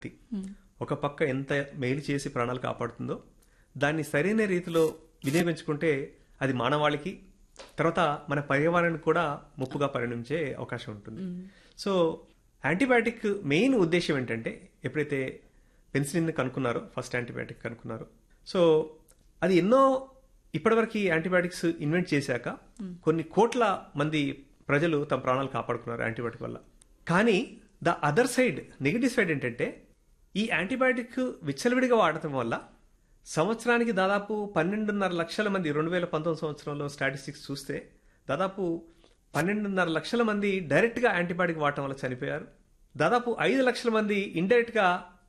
ఒక పక్క ఎంత మేలు చేసి ప్రాణాలు కాపాడుతుందో దాన్ని సరైన రీతిలో వినియోగించుకుంటే అది మానవాళికి తర్వాత మన పర్యావరణానికి కూడా ముప్పుగా పరిణమించే అవకాశం ఉంటుంది సో యాంటీబయాటిక్ మెయిన్ ఉద్దేశం ఏంటంటే ఎప్పుడైతే పెన్సిలిన్ కనుక్కున్నారో ఫస్ట్ యాంటీబయాటిక్ కనుక్కున్నారో సో అది ఎన్నో ఇప్పటివరకు యాంటీబయాటిక్స్ ఇన్వెంట్ చేశాక కొన్ని కోట్ల మంది ప్రజలు తమ ప్రాణాలు కాపాడుకున్నారు యాంటీబయాటిక్ వల్ల కానీ the other side negative side ఏంటంటే ఈ యాంటీబయాటిక్ విచ్చలవిడిగా వాడటం వల్ల సంవత్సరానికి దాదాపు పన్నెండున్నర లక్షల మంది రెండు వేల పంతొమ్మిది సంవత్సరంలో స్టాటిస్టిక్స్ చూస్తే దాదాపు పన్నెండున్నర లక్షల మంది డైరెక్ట్గా యాంటీబయాటిక్ వాడటం వల్ల చనిపోయారు దాదాపు ఐదు లక్షల మంది ఇండైరెక్ట్గా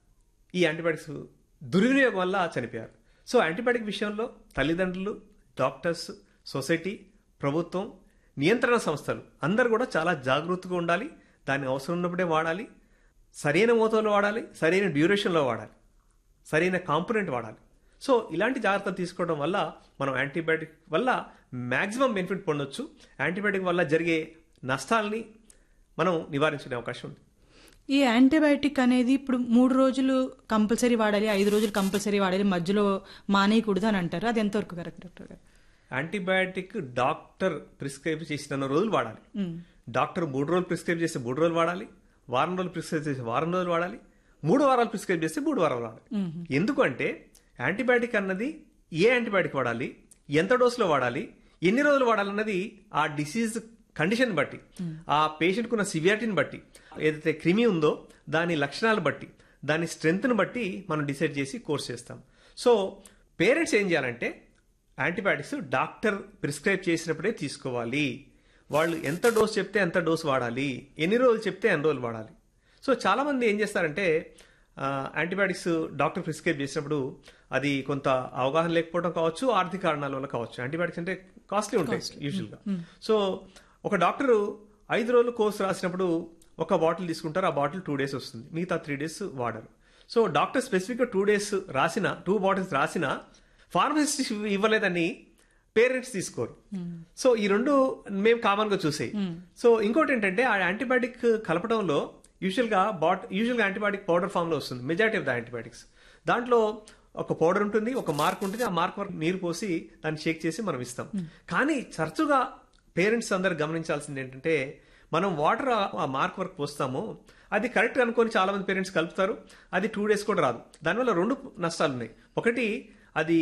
ఈ యాంటీబయాటిక్స్ దుర్వినియోగం వల్ల చనిపోయారు సో యాంటీబయాటిక్ విషయంలో తల్లిదండ్రులు డాక్టర్స్ సొసైటీ ప్రభుత్వం నియంత్రణ సంస్థలు అందరు కూడా చాలా జాగృతిగా ఉండాలి దాన్ని అవసరం ఉన్నప్పుడే వాడాలి సరైన మోతాదులో వాడాలి సరైన డ్యూరేషన్లో వాడాలి సరైన కాంపోనెంట్ వాడాలి సో ఇలాంటి జాగ్రత్తలు తీసుకోవడం వల్ల మనం యాంటీబయాటిక్ వల్ల మ్యాక్సిమం బెనిఫిట్ పొందొచ్చు యాంటీబయాటిక్ వల్ల జరిగే నష్టాలని మనం నివారించుకునే అవకాశం ఉంది ఈ యాంటీబయాటిక్ అనేది ఇప్పుడు మూడు రోజులు కంపల్సరీ వాడాలి ఐదు రోజులు కంపల్సరీ వాడాలి మధ్యలో మానేయకూడదు అని అంటారు అది ఎంతవరకు correct doctor garu antibiotic doctor prescribe చేసిన రోజులు వాడాలి డాక్టర్ మూడు రోజులు ప్రిస్క్రైబ్ చేస్తే మూడు రోజులు వాడాలి వారం రోజులు ప్రిస్క్రైబ్ చేస్తే వారం రోజులు వాడాలి మూడు వారాలు ప్రిస్క్రైబ్ చేస్తే మూడు వారాలు వాడాలి ఎందుకంటే యాంటీబయాటిక్ అన్నది ఏ యాంటీబయాటిక్ వాడాలి ఎంత డోసులో వాడాలి ఎన్ని రోజులు వాడాలన్నది ఆ డిసీజ్ కండిషన్ బట్టి ఆ పేషెంట్ ఉన్న సివియారిటీని బట్టి ఏదైతే క్రిమి ఉందో దాని లక్షణాలు బట్టి దాని స్ట్రెంగ్త్ని బట్టి మనం డిసైడ్ చేసి కోర్స్ చేస్తాం సో పేరెంట్స్ ఏం చేయాలంటే యాంటీబయాటిక్స్ డాక్టర్ ప్రిస్క్రైబ్ చేసినప్పుడే తీసుకోవాలి వాళ్ళు ఎంత డోస్ చెప్తే ఎంత డోస్ వాడాలి ఎన్ని రోజులు చెప్తే ఎన్ని రోజులు వాడాలి సో చాలా మంది ఏం చేస్తారంటే ఆ, యాంటీబయాటిక్స్ డాక్టర్ ప్రిస్క్రైబ్ చేసినప్పుడు అది కొంత అవగాహన లేకపోవడం కావచ్చు ఆర్థిక కారణాల వల్ల కావచ్చు యాంటీబయాటిక్స్ అంటే కాస్ట్లీ ఉంటాయి యూజువల్గా సో ఒక డాక్టరు ఐదు రోజులు కోర్స్ రాసినప్పుడు ఒక బాటిల్ తీసుకుంటారు ఆ బాటిల్ టూ డేస్ వస్తుంది మిగతా త్రీ డేస్ వాడరు సో డాక్టర్ స్పెసిఫిక్గా టూ డేస్ రాసిన టూ బాటిల్స్ రాసిన ఫార్మసిస్ట్ ఇవ్వలేదని పేరెంట్స్ తీసుకోరు సో ఈ రెండు మేము కామన్ గా చూసే సో ఇంకోటి ఏంటంటే ఆ యాంటీబయాటిక్ కలపడంలో యూజువల్ గా బాట్ యూజువల్ గా యాంటీబయాటిక్ పౌడర్ ఫామ్ లో వస్తుంది మెజారిటీ ఆఫ్ ద యాంటీబయాటిక్స్ దాంట్లో ఒక పౌడర్ ఉంటుంది ఒక మార్క్ ఉంటుంది ఆ మార్క్ వరకు నీరు పోసి దాన్ని షేక్ చేసి మనం ఇస్తాం కానీ తరచుగా పేరెంట్స్ అందరు గమనించాల్సింది ఏంటంటే మనం వాటర్ ఆ మార్క్ వరకు పోస్తాము అది కరెక్ట్ అనుకొని చాలా మంది పేరెంట్స్ కలుపుతారు అది టూ డేస్ కూడా రాదు దానివల్ల రెండు నష్టాలు ఉన్నాయి ఒకటి అది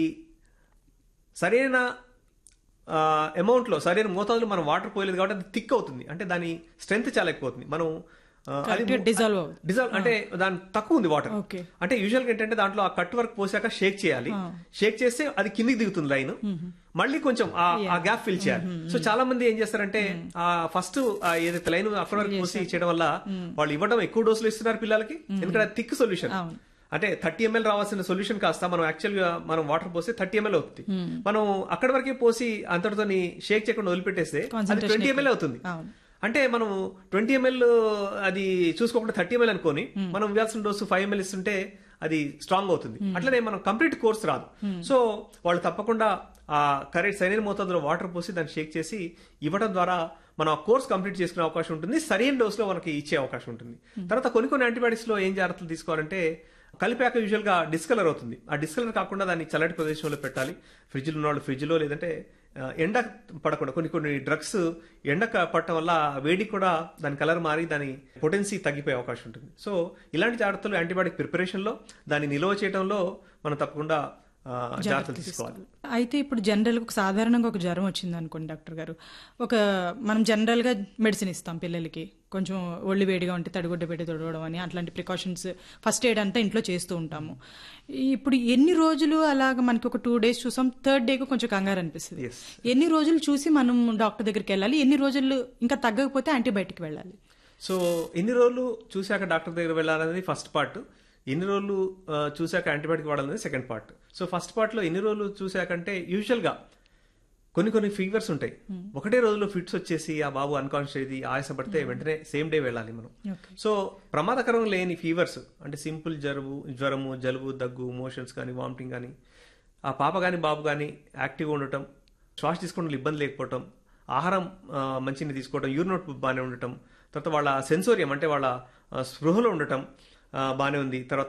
సరైన అమౌంట్ లో సరైన మోతాదులో మనం వాటర్ పోయలేదు కాబట్టి అది థిక్ అవుతుంది అంటే దాని స్ట్రెంత్ చాలా ఎక్కువ అవుతుంది మనం ఆ, అది Correct గా dissolve అవుతుంది. డిజాల్వ్ అంటే దాని తక్కువ ఉంది వాటర్ Okay. అంటే యూజువల్ గా ఏంటంటే దాంట్లో ఆ కట్ వర్క్ పోసాక షేక్ చేయాలి షేక్ చేస్తే అది కిందికి దిగుతుంది లైన్ మళ్ళీ కొంచెం ఆ ఆ గ్యాప్ ఫిల్ చేయాలి సో చాలా మంది ఏం చేస్తారంటే ఆ ఫస్ట్ ఏదైతే లైన్ అక్కడ వరకు పోసి చేయడం వల్ల వాళ్ళు ఇవ్వడం ఎక్కువ డోసులు ఇస్తున్నారు పిల్లలకి ఎందుకంటే అది థిక్ సొల్యూషన్ అవును. అంటే థర్టీ ఎంఎల్ రావాల్సిన సొల్యూషన్ కాస్త మనం యాక్చువల్ గా మనం వాటర్ పోస్తే థర్టీ ఎంఎల్ అవుతుంది మనం అక్కడి వరకే పోసి అంతటితో షేక్ చేయకుండా వదిలిపెట్టేస్తే అది Concentration ట్వంటీ ఎంఎల్ ఎక్కువ. అవుతుంది అవును. అంటే మనం ట్వంటీ ఎంఎల్ అది చూసుకోకుండా థర్టీ ఎంఎల్ అనుకొని మనం ఇవ్వాల్సిన డోసు ఫైవ్ ఎంఎల్ ఇస్తుంటే అది స్ట్రాంగ్ అవుతుంది అట్లనే మనం కంప్లీట్ కోర్స్ రాదు సో వాళ్ళు తప్పకుండా ఆ కరెక్ట్ సరైన మోతాదులో వాటర్ పోసి దాన్ని షేక్ చేసి ఇవ్వడం ద్వారా మనం ఆ కోర్స్ కంప్లీట్ చేసుకునే అవకాశం ఉంటుంది సరైన డోస్ లో మనకి ఇచ్చే అవకాశం ఉంటుంది తర్వాత కొన్ని కొన్ని యాంటీబయాటిక్స్ లో ఏం జాగ్రత్తలు తీసుకోవాలంటే కలిపాక యూజువల్ గా డిస్కలర్ అవుతుంది ఆ డిస్కలర్ కాకుండా దాన్ని చల్లటి ప్రదేశంలో పెట్టాలి ఫ్రిడ్జ్ ఉన్న వాళ్ళు ఫ్రిడ్జ్ లో లేదంటే ఆ, ఎండ పడకుండా కొన్ని కొన్ని డ్రగ్స్ ఎండ క- పడటం వల్ల వేడి కూడా దాని కలర్ మారి దాని పొటెన్సీ తగ్గిపోయే అవకాశం ఉంటుంది సో ఇలాంటి జాగ్రత్తలు యాంటీబయాటిక్ ప్రిపరేషన్ లో దాన్ని నిల్వ చేయడంలో మనం తప్పకుండా ఆ, జాగ్రత్తలు తీసుకోవాలి అయితే ఇప్పుడు జనరల్గా ఒక సాధారణంగా ఒక జ్వరం వచ్చింది అనుకోండి డాక్టర్ గారు ఒక మనం జనరల్గా మెడిసిన్ ఇస్తాం పిల్లలకి కొంచెం ఒళ్ళు వేడిగా ఉంటే తడిగుడ్డ పెట్టి తొడవడం అని అట్లాంటి ప్రికాషన్స్ ఫస్ట్ ఎయిడ్ అంతా ఇంట్లో చేస్తూ ఉంటాము ఇప్పుడు ఎన్ని రోజులు అలాగ మనకి ఒక టూ డేస్ చూసాం థర్డ్ డేకి కొంచెం కంగారు అనిపిస్తుంది Yes. ఎన్ని రోజులు చూసి మనం డాక్టర్ దగ్గరికి వెళ్ళాలి ఎన్ని రోజులు ఇంకా తగ్గకపోతే యాంటీబయాటిక్ వెళ్ళాలి సో ఎన్ని రోజులు చూశాక డాక్టర్ దగ్గర వెళ్ళాలనేది ఫస్ట్ పార్ట్ ఎన్ని రోజులు ఆ, చూశాక యాంటీబయాటిక్ వాడాలనేది second part so first part లో ఎన్ని రోజులు చూశాకంటే యూజువల్ గా కొన్ని కొన్ని ఫీవర్స్ ఉంటాయి ఒకటే రోజులో ఫిట్స్ వచ్చేసి ఆ బాబు అన్కాన్షియస్ అయ్యి ఆయాస పడితే వెంటనే సేమ్ డే వెళ్ళాలి మనం Okay. సో ప్రమాదకరం లేని ఫీవర్స్ అంటే సింపుల్ జరువు జ్వరము జలుబు దగ్గు మోషన్స్ కానీ వామిటింగ్ కానీ ఆ పాప కానీ బాబు కానీ యాక్టివ్గా ఉండటం శ్వాస తీసుకోవడంలో ఇబ్బంది లేకపోవటం ఆహారం ఆ, మంచిని తీసుకోవటం యూరినోట్ బాగానే ఉండటం తర్వాత వాళ్ళ సెన్సోరియం అంటే వాళ్ళ ఆ, స్పృహలో ఉండటం ఆ, బానే ఉంది తర్వాత